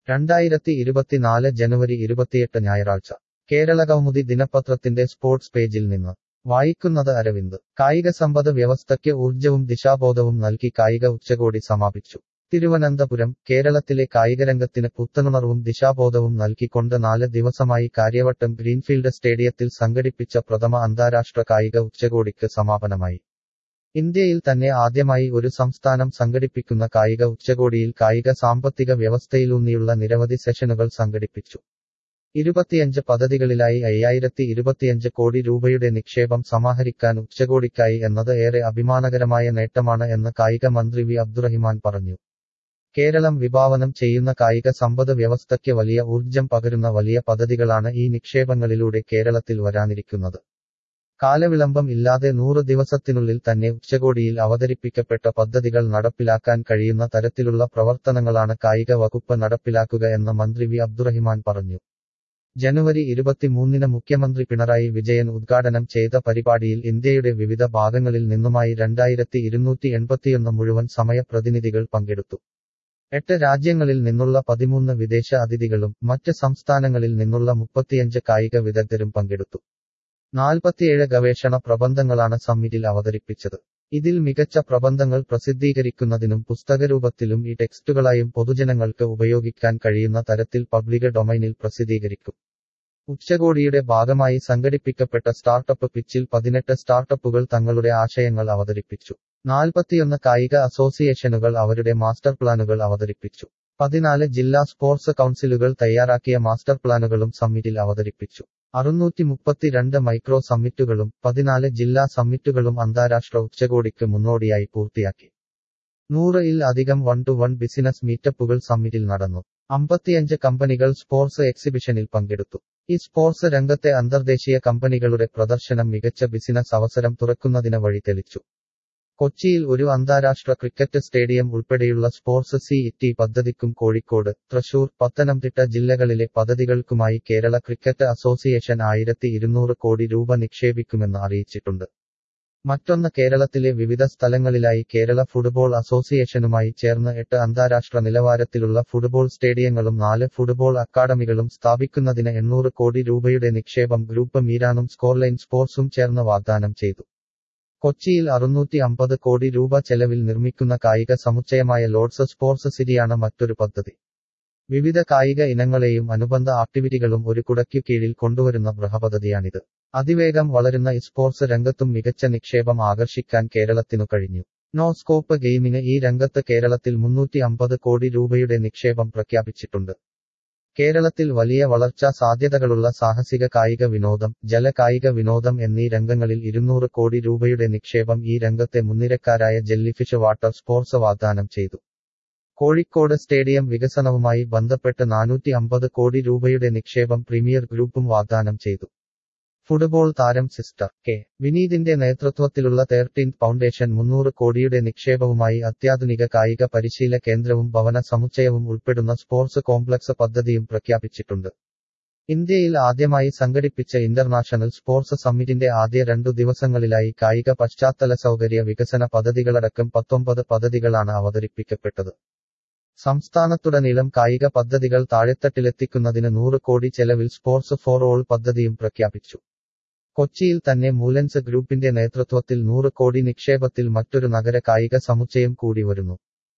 രണ്ടായിരത്തി ഇരുപത്തിനാല് ജനുവരി ഇരുപത്തിയെട്ട് ഞായറാഴ്ച കേരള കൗമുദി ദിനപത്രത്തിന്റെ സ്പോർട്സ് പേജിൽ നിന്ന് വായിക്കുന്നത് അരവിന്ദ് കായിക സമ്പദ് വ്യവസ്ഥയ്ക്ക് ഊർജവും ദിശാബോധവും നൽകി കായിക ഉച്ചകോടി സമാപിച്ചു തിരുവനന്തപുരം കേരളത്തിലെ കായികരംഗത്തിന് പുത്തനുണർവും ദിശാബോധവും നൽകിക്കൊണ്ട് നാല് ദിവസമായി കാര്യവട്ടം ഗ്രീൻഫീൽഡ് സ്റ്റേഡിയത്തിൽ സംഘടിപ്പിച്ച പ്രഥമ അന്താരാഷ്ട്ര കായിക ഉച്ചകോടിക്ക് സമാപനമായി ഇന്ത്യയിൽ തന്നെ ആദ്യമായി ഒരു സംസ്ഥാനം സംഘടിപ്പിക്കുന്ന കായിക ഉച്ചകോടിയിൽ കായിക സാമ്പത്തിക വ്യവസ്ഥയിലൂന്നിയുള്ള നിരവധി സെഷനുകൾ സംഘടിപ്പിച്ചു ഇരുപത്തിയഞ്ച് പദ്ധതികളിലായി അയ്യായിരത്തി ഇരുപത്തിയഞ്ച് കോടി രൂപയുടെ നിക്ഷേപം സമാഹരിക്കാൻ ഉച്ചകോടിക്കായി എന്നത് ഏറെ അഭിമാനകരമായ നേട്ടമാണ് എന്ന് കായിക മന്ത്രി വി അബ്ദുറഹിമാൻ പറഞ്ഞു കേരളം വിഭാവനം ചെയ്യുന്ന കായിക സമ്പദ് വ്യവസ്ഥയ്ക്ക് വലിയ ഊർജം പകരുന്ന വലിയ പദ്ധതികളാണ് ഈ നിക്ഷേപങ്ങളിലൂടെ കേരളത്തിൽ വരാനിരിക്കുന്നത് കാലവിളംബം ഇല്ലാതെ നൂറ് ദിവസത്തിനുള്ളിൽ തന്നെ ഉച്ചകോടിയിൽ അവതരിപ്പിക്കപ്പെട്ട പദ്ധതികൾ നടപ്പിലാക്കാൻ കഴിയുന്ന തരത്തിലുള്ള പ്രവർത്തനങ്ങളാണ് കായിക വകുപ്പ് നടപ്പിലാക്കുക എന്ന് മന്ത്രി വി അബ്ദുറഹിമാൻ പറഞ്ഞു ജനുവരി ഇരുപത്തിമൂന്നിന് മുഖ്യമന്ത്രി പിണറായി വിജയൻ ഉദ്ഘാടനം ചെയ്ത പരിപാടിയിൽ ഇന്ത്യയുടെ വിവിധ ഭാഗങ്ങളിൽ നിന്നുമായി രണ്ടായിരത്തി ഇരുന്നൂറ്റി എൺപത്തിയൊന്ന് മുഴുവൻ സമയ പ്രതിനിധികൾ പങ്കെടുത്തു എട്ട് രാജ്യങ്ങളിൽ നിന്നുള്ള പതിമൂന്ന് വിദേശ അതിഥികളും മറ്റ് സംസ്ഥാനങ്ങളിൽ നിന്നുള്ള മുപ്പത്തിയഞ്ച് കായിക വിദഗ്ധരും പങ്കെടുത്തു നാൽപ്പത്തിയേഴ് ഗവേഷണ പ്രബന്ധങ്ങളാണ് സമ്മിറ്റിൽ അവതരിപ്പിച്ചത് ഇതിൽ മികച്ച പ്രബന്ധങ്ങൾ പ്രസിദ്ധീകരിക്കുന്നതിനും പുസ്തകരൂപത്തിലും ഈ ടെക്സ്റ്റുകളായും പൊതുജനങ്ങൾക്ക് ഉപയോഗിക്കാൻ കഴിയുന്ന തരത്തിൽ പബ്ലിക് ഡൊമൈനിൽ പ്രസിദ്ധീകരിക്കും ഉച്ചകോടിയുടെ ഭാഗമായി സംഘടിപ്പിക്കപ്പെട്ട സ്റ്റാർട്ടപ്പ് പിച്ചിൽ പതിനെട്ട് സ്റ്റാർട്ടപ്പുകൾ തങ്ങളുടെ ആശയങ്ങൾ അവതരിപ്പിച്ചു നാൽപ്പത്തിയൊന്ന് കായിക അസോസിയേഷനുകൾ അവരുടെ മാസ്റ്റർ പ്ലാനുകൾ അവതരിപ്പിച്ചു പതിനാല് ജില്ലാ സ്പോർട്സ് കൗൺസിലുകൾ തയ്യാറാക്കിയ മാസ്റ്റർ പ്ലാനുകളും സമ്മിറ്റിൽ അവതരിപ്പിച്ചു അറുന്നൂറ്റി മുപ്പത്തിരണ്ട് മൈക്രോ സമ്മിറ്റുകളും പതിനാല് ജില്ലാ സമ്മിറ്റുകളും അന്താരാഷ്ട്ര ഉച്ചകോടിക്ക് മുന്നോടിയായി പൂർത്തിയാക്കി നൂറ് ഇൽ അധികം വൺ ടു വൺ ബിസിനസ് മീറ്റപ്പുകൾ സമ്മിറ്റിൽ നടന്നു അമ്പത്തിയഞ്ച് കമ്പനികൾ സ്പോർട്സ് എക്സിബിഷനിൽ പങ്കെടുത്തു ഈ സ്പോർട്സ് രംഗത്തെ അന്തർദേശീയ കമ്പനികളുടെ പ്രദർശനം മികച്ച ബിസിനസ് അവസരം തുറക്കുന്നതിന് വഴി തെളിച്ചു കൊച്ചിയിൽ ഒരു അന്താരാഷ്ട്ര ക്രിക്കറ്റ് സ്റ്റേഡിയം ഉൾപ്പെടെയുള്ള സ്പോർട്സ് സി ഇറ്റി പദ്ധതിക്കും കോഴിക്കോട് തൃശൂർ പത്തനംതിട്ട ജില്ലകളിലെ പദ്ധതികൾക്കുമായി കേരള ക്രിക്കറ്റ് അസോസിയേഷൻ ആയിരത്തി ഇരുന്നൂറ് കോടി രൂപ നിക്ഷേപിക്കുമെന്ന് അറിയിച്ചിട്ടുണ്ട് മറ്റൊന്ന് കേരളത്തിലെ വിവിധ സ്ഥലങ്ങളിലായി കേരള ഫുട്ബോൾ അസോസിയേഷനുമായി ചേർന്ന് എട്ട് അന്താരാഷ്ട്ര നിലവാരത്തിലുള്ള ഫുട്ബോൾ സ്റ്റേഡിയങ്ങളും നാല് ഫുട്ബോൾ അക്കാദമികളും സ്ഥാപിക്കുന്നതിന് എണ്ണൂറ് കോടി രൂപയുടെ നിക്ഷേപം ഗ്രൂപ്പ് മീരാനും സ്കോർലൈൻ സ്പോർട്സും ചേർന്ന് വാഗ്ദാനം ചെയ്തു കൊച്ചിയിൽ അറുന്നൂറ്റി അമ്പത് കോടി രൂപ ചെലവിൽ നിർമ്മിക്കുന്ന കായിക സമുച്ചയമായ ലോഡ്സ് സ്പോർട്സ് സിറ്റിയാണ് മറ്റൊരു പദ്ധതി വിവിധ കായിക ഇനങ്ങളെയും അനുബന്ധ ആക്ടിവിറ്റികളും ഒരു കുടയ്ക്കു കീഴിൽ കൊണ്ടുവരുന്ന ബൃഹപദ്ധതിയാണിത് അതിവേഗം വളരുന്ന സ്പോർട്സ് രംഗത്തും മികച്ച നിക്ഷേപം ആകർഷിക്കാൻ കേരളത്തിനു കഴിഞ്ഞു നോ സ്കോപ്പ് ഗെയിമിന് ഈ രംഗത്ത് കേരളത്തിൽ മുന്നൂറ്റി അമ്പത് കോടി രൂപയുടെ നിക്ഷേപം പ്രഖ്യാപിച്ചിട്ടുണ്ട് കേരളത്തിൽ വലിയ വളർച്ചാ സാധ്യതകളുള്ള സാഹസിക കായിക വിനോദം ജല കായിക വിനോദം എന്നീ രംഗങ്ങളിൽ ഇരുന്നൂറ് കോടി രൂപയുടെ നിക്ഷേപം ഈ രംഗത്തെ മുൻനിരക്കാരായ ജെല്ലിഫിഷ് വാട്ടർ സ്പോർട്സ് വാഗ്ദാനം ചെയ്തു കോഴിക്കോട് സ്റ്റേഡിയം വികസനവുമായി ബന്ധപ്പെട്ട് നാനൂറ്റി അമ്പത് കോടി രൂപയുടെ നിക്ഷേപം പ്രീമിയർ ഗ്രൂപ്പും വാഗ്ദാനം ചെയ്തു ഫുട്ബോൾ താരം സിസ്റ്റർ കെ വിനീതിന്റെ നേതൃത്വത്തിലുള്ള തേർട്ടീൻ ഫൗണ്ടേഷൻ മുന്നൂറ് കോടിയുടെ നിക്ഷേപവുമായി അത്യാധുനിക കായിക പരിശീല കേന്ദ്രവും ഭവന സമുച്ചയവും ഉൾപ്പെടുന്ന സ്പോർട്സ് കോംപ്ലക്സ് പദ്ധതിയും പ്രഖ്യാപിച്ചിട്ടുണ്ട് ഇന്ത്യയിൽ ആദ്യമായി സംഘടിപ്പിച്ച ഇന്റർനാഷണൽ സ്പോർട്സ് സമ്മിറ്റിന്റെ ആദ്യ രണ്ടു ദിവസങ്ങളിലായി കായിക പശ്ചാത്തല സൗകര്യ വികസന പദ്ധതികളടക്കം പത്തൊമ്പത് പദ്ധതികളാണ് അവതരിപ്പിക്കപ്പെട്ടത് സംസ്ഥാനത്തുടനീളം കായിക പദ്ധതികൾ താഴെത്തട്ടിലെത്തിക്കുന്നതിന് നൂറ് കോടി ചെലവിൽ സ്പോർട്സ് ഫോർ ഓൾ പദ്ധതിയും പ്രഖ്യാപിച്ചു കൊച്ചിയിൽ തന്നെ മൂലൻസ് ഗ്രൂപ്പിന്റെ നേതൃത്വത്തിൽ നൂറ് കോടി നിക്ഷേപത്തിൽ മറ്റൊരു നഗര കായിക സമുച്ചയം കൂടി വരുന്നു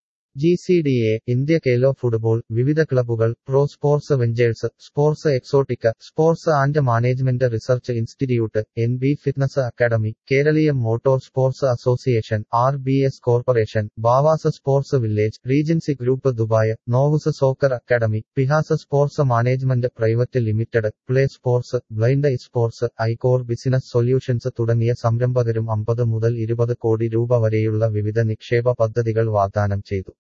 G C D A India Khelo football വിവിധ ക്ലബ്ബുകൾ pro sports ventures sports Exotica sports and management research institute N B fitness academy കേരളീയം motor sports association R B S corporation Bavas sports village Regency group Dubai Novus soccer academy പിഹാസ് sports management private limited play sports blind sports iCore business solutions തുടങ്ങിയ സംരംഭകരും അമ്പത് മുതൽ ഇരുപത് കോടി രൂപ വരെയുള്ള വിവിധ നിക്ഷേപ പദ്ധതികൾ വാഗ്ദാനം ചെയ്തു